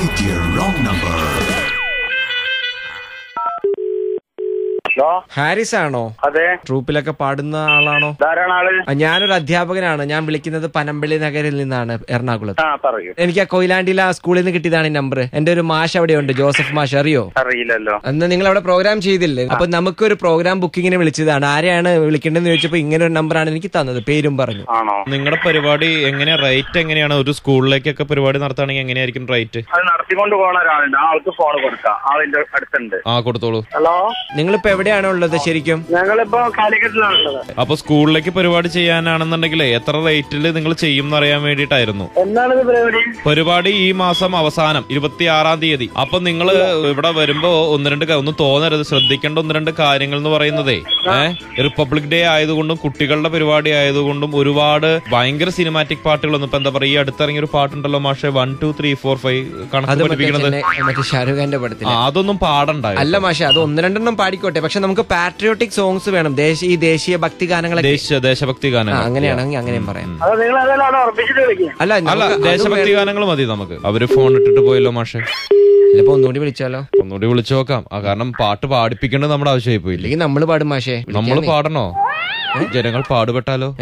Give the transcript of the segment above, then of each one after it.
My dear wrong number. Hello Haris ആണോ അതെ ട്രൂപ്പിലൊക്കെ പാടുന്ന ആളാണോ ധാരാളം ആള് ആ, ഞാനൊരു അധ്യാപകനാണ് ഞാൻ വിളിക്കുന്നത് പനമ്പള്ളി നഗരിൽ നിന്നാണ് എറണാകുളത്ത് ആ പറയൂ എനിക്ക് ആ കൊയിലാണ്ടിയിൽ ആ സ്കൂളിൽ നിന്ന് കിട്ടിയതാണ് ഈ നമ്പർ എന്റെ ഒരു മാഷ് അവിടെയുണ്ട് ജോസഫ് മാഷ് അറിയോ അറിയില്ലല്ലോ അന്ന് നിങ്ങൾ അവിടെ പ്രോഗ്രാം ചെയ്തില്ലേ അപ്പൊ നമുക്കൊരു പ്രോഗ്രാം ബുക്കിങ്ങിന് വിളിച്ചതാണ് ആരെയാണ് വിളിക്കേണ്ടതെന്ന് ചോദിച്ചപ്പോ ഇങ്ങനെ ഒരു നമ്പറാണ് എനിക്ക് തന്നത് പേരും പറഞ്ഞു ആണോ നിങ്ങളുടെ പരിപാടി എങ്ങനെയാ റേറ്റ് എങ്ങനെയാണ് ഒരു സ്കൂളിലേക്കൊക്കെ പരിപാടി നടത്തുകയാണെങ്കിൽ എങ്ങനെയായിരിക്കും റേറ്റ് അത് നടത്തിക്കൊണ്ട് പോണ ഒരാളുണ്ട് ആ ആൾക്ക് ഫോൺ കൊടുക്കാം ആളിന്റെ അടുത്തുണ്ട് ആ കൊടുത്തോളൂ ഹലോ നിങ്ങളിപ്പോ എവിടെയാണ് ഉള്ളത് ശരിക്കും ഞങ്ങളിപ്പോ കാലിക്കറ്റിലാണുള്ളത് അപ്പൊ സ്കൂളിലേക്ക് പരിപാടി ചെയ്യാനാണെന്നുണ്ടെങ്കിൽ എത്ര റേറ്റിൽ നിങ്ങൾ ചെയ്യും എന്ന് അറിയാൻ വേണ്ടിയിട്ടായിരുന്നു എന്താണ് ഇത് പരിപാടി പരിപാടി ഈ മാസം അവസാനം ഇരുപത്തിയാറാം തീയതി അപ്പൊ നിങ്ങൾ ഇവിടെ വരുമ്പോ ഒന്ന് രണ്ട് ക- ഒന്നും തോന്നരുത് ശ്രദ്ധിക്കേണ്ട ഒന്ന് രണ്ട് കാര്യങ്ങൾ എന്ന് പറയുന്നതേ ഏഹ് റിപ്പബ്ലിക് ഡേ ആയതുകൊണ്ടും കുട്ടികളുടെ പരിപാടി ആയതുകൊണ്ടും ഒരുപാട് ഭയങ്കര സിനിമാറ്റിക് പാട്ടുകളൊന്നും ഇപ്പൊ എന്താ പറയുക ഈ അടുത്തിറങ്ങിയ ഒരു പാട്ടുണ്ടല്ലോ മാഷെ one two three four five കണക്ക് അത് മറ്റേ പഠിപ്പിക്കണത് ചെന്നൈ- മറ്റേ ഷാരൂഖ് ഖാന്റെ പടത്തിൽ ആ അതൊന്നും പാടണ്ടായി അല്ല മാഷെ അത് ഒന്ന് രണ്ടെണ്ണം പാടിക്കോട്ടെ പക്ഷെ നമുക്ക് പാട്രിയോട്ടിക് സോങ്സ് വേണം ദേശീയ ഈ ദേശീയ ഭക്തി ഗാനങ്ങളൊക്കെ ദേശ ദേശഭക്തി ആ, ഗാനങ്ങൾ അങ്ങനെയാണെങ്കിൽ അങ്ങനെയും പറയാം അത് നിങ്ങൾ അതെല്ലാം ഉറപ്പിച്ചിട്ട് വിളിക്കുക അല്ല അല്ല നമുക്ക് അത് ദേശഭക്തി വേണം. ഗാനങ്ങൾ മതി നമുക്ക് അവര് ഫോൺ ഇട്ടിട്ട് പോയല്ലോ മാഷെ ചിലപ്പോ ഒന്നുകൂടി വിളിച്ചാലോ ഒന്നുകൂടി വിളിച്ചു നോക്കാം ആ കാരണം പാട്ട് പാടിപ്പിക്കേണ്ടത് നമ്മുടെ ആവശ്യമായി പോയില്ലേ ഇല്ലെങ്കിൽ നമ്മള് പാടും മാഷെ നമ്മൾ വിളിക്കാനേ. പാടണോ ജനങ്ങൾ പാടുപെട്ടാലോ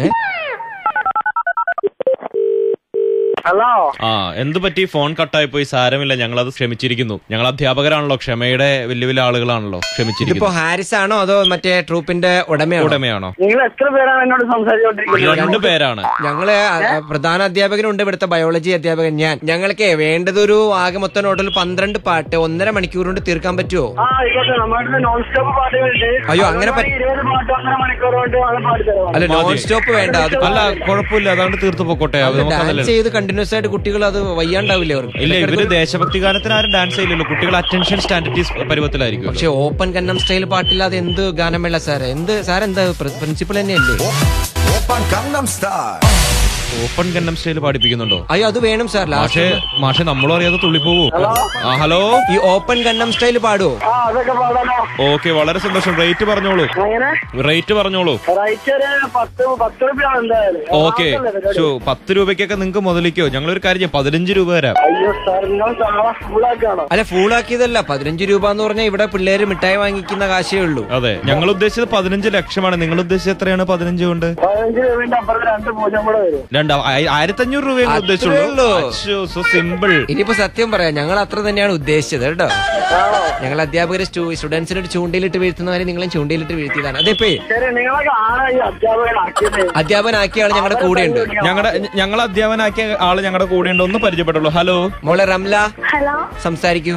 ഹലോ ആ എന്ത് പറ്റി ഫോൺ കട്ടായി പോയി സാരമില്ല ഞങ്ങൾ അത് ക്ഷമിച്ചിരിക്കുന്നു ഞങ്ങൾ അധ്യാപകരാണല്ലോ ക്ഷമയുടെ വലിയ വലിയ ആളുകളാണല്ലോ ഇതിപ്പോ ക്ഷമിച്ചിരിക്കുന്നു ഹാരിസ് ആണോ അതോ മറ്റേ ട്രൂപ്പിന്റെ ഉടമയാണോ ഉടമയാണോ നിങ്ങൾ എത്ര പേരാണ് എന്നോട് സംസാരിച്ചുകൊണ്ടിരിക്കുന്നത് രണ്ടു പേരാണ് ഞങ്ങള് അ- അ- പ്രധാന അധ്യാപകനുണ്ട് ഇവിടുത്തെ ബയോളജി അധ്യാപകൻ ഞാൻ ഞങ്ങൾക്ക് വേണ്ടതൊരു ആകെ മൊത്തം ടോട്ടൽ പന്ത്രണ്ട് പാട്ട് ഒന്നര മണിക്കൂർ കൊണ്ട് തീർക്കാൻ പറ്റുമോ ആ ആയിക്കോട്ടെ നമ്മുടെ നോൺ സ്റ്റോപ്പ് പാട്ടുകളുണ്ട് അയ്യോ, അങ്ങനെ പറ്റ- ഇരുപത് പാട്ട് ഒന്നര മണിക്കൂർ കൊണ്ട് അത് പാടിത്തരാം അല്ല നോൺ മതി. സ്റ്റോപ്പ് വേണ്ട അത് അല്ല കുഴപ്പമില്ല അതാണ്ട് തീർത്തു പോക്കോട്ടെ അത് നമുക്കതല്ലേ ഡാൻസ് ചെയ്ത് കണ്ടിന്യൂസ് ആയിട്ട് കുട്ടികൾ അത് വയ്യാണ്ടാവില്ലേ അവർക്ക് ഇല്ല ഇവര് ദേശഭക്തി ഗാനത്തിന് ആരും ഡാൻസ് ചെയ്യില്ലല്ലോ കുട്ടികൾ അറ്റൻഷൻ സ്റ്റാൻഡർഡീസ് പരുവത്തിലായിരിക്കും പക്ഷെ ഓപ്പൺ കന്നം സ്റ്റൈൽ പാട്ടില്ലാതെ എന്ത് ഗാനമേള സാർ എന്ത് സാർ എന്താ പ്രിൻസിപ്പൾ തന്നെയല്ലേ Open Gangnam Style. Open Gangnam style പാടിപ്പിക്കുന്നുണ്ടോ അയ്യോ അത് വേണം സാർ മാഷെ ലാസ്റ്റ് മാഷെ നമ്മളും അറിയാതെ തുള്ളിപ്പോവൂ ആ ഹലോ ഈ ഓപ്പൺ കന്നം സ്റ്റൈൽ പാടുവോ ആ അതൊക്കെ പാടാനോ ഓക്കെ വളരെ സന്തോഷം റേറ്റ് പറഞ്ഞോളൂ അങ്ങനെ റേറ്റ് പറഞ്ഞോളൂ റൈറ്റ് ഒരു പത്ത് പത്ത് റുപ്യാണ് എന്തായാലും ഓക്കെ ആവശ്യമല്ലേ പരിപാടി? ഷോ പത്ത് രൂപയ്ക്കൊക്കെ നിങ്ങൾക്ക് മുതലിക്കോ ഞങ്ങളൊരു കാര്യം ചെയ്യാം പതിനഞ്ച് രൂപ തരാം അയ്യോ സാർ നിങ്ങൾ സാറെ ഫുള്ളാക്കാണോ അല്ല ഫുൾ ആക്കിയതല്ല പതിനഞ്ച് രൂപ എന്ന് പറഞ്ഞാൽ ഇവിടെ പിള്ളേര് മിഠായി വാങ്ങിക്കുന്ന കാശേ ഉള്ളൂ അതെ ഞങ്ങൾ ഉദ്ദേശിച്ചത് പതിനഞ്ച് ലക്ഷമാണ് നിങ്ങൾ ഉദ്ദേശിച്ചത് എത്രയാണ് പതിനഞ്ച് കൊണ്ട് പതിനഞ്ച് രൂപന്റെ അപ്പുറത്ത് രണ്ട് പൂജ്യം കൂടെ വരും രണ്ട് ആയി- ആയിരത്തഞ്ഞൂറ് രൂപ അത്രേ ഉദ്ദേശിച്ചുള്ളൂ ഉള്ളൂ. സോ സിമ്പിൾ ഇനിയിപ്പോ സത്യം പറയാം ഞങ്ങൾ അത്ര തന്നെയാണ് ഉദ്ദേശിച്ചത് കേട്ടോ ഞങ്ങൾ അധ്യാപകരെ സ്റ്റുഡൻസിനോട് ചൂണ്ടയിലിട്ട് വീഴ്ത്തുന്നവരെ നിങ്ങളും ചൂണ്ടയിലിട്ട് വീഴ്ത്തിയതാണ് അതിപ്പോ ശരി നിങ്ങളൊക്കെ ആരാ ഈ അധ്യാപകനാക്കിയത് അധ്യാപനാക്കിയ ആള് ഞങ്ങളുടെ കൂടെയുണ്ട് ഞങ്ങളുടെ ഞങ്ങൾ അധ്യാപനാക്കിയ ആള് ഞങ്ങളുടെ കൂടെ ഉണ്ട് ഒന്ന് പരിചയപ്പെട്ടുള്ളൂ ഹലോ മോളെ റംല ഹലോ സംസാരിക്കൂ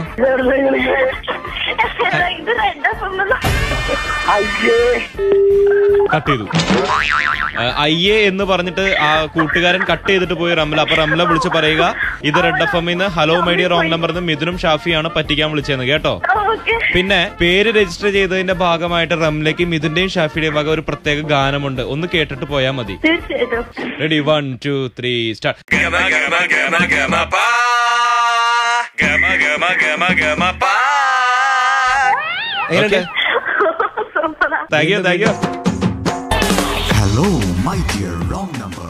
ഇത് റെഡ് എഫ് അയ്യേ കട്ട് ചെയ്തു അയ്യേ എന്ന് പറഞ്ഞിട്ട് ആ കൂട്ടുകാരൻ കട്ട് ചെയ്തിട്ട് പോയി റംല അപ്പൊ റംല വിളിച്ച് പറയുക ഇത് റെഡ് എഫ് എമ്മിന്ന് ഹലോ മൈഡിയ റോങ് നമ്പർ മിഥുനും ഷാഫിയാണ് പറ്റിക്കാൻ വിളിച്ചതെന്ന് കേട്ടോ ഓക്കെ പിന്നെ പേര് രജിസ്റ്റർ ചെയ്തതിന്റെ ഭാഗമായിട്ട് റംലയ്ക്ക് മിഥുന്റെയും ഷാഫിയുടെയും വക ഒരു പ്രത്യേക ഗാനമുണ്ട് ഒന്ന് കേട്ടിട്ട് പോയാൽ മതി തീർച്ചയായിട്ടും ready one two three start എങ്ങനെയുണ്ട് സൂപ്പറാ thank you thank you Hello, my dear wrong number.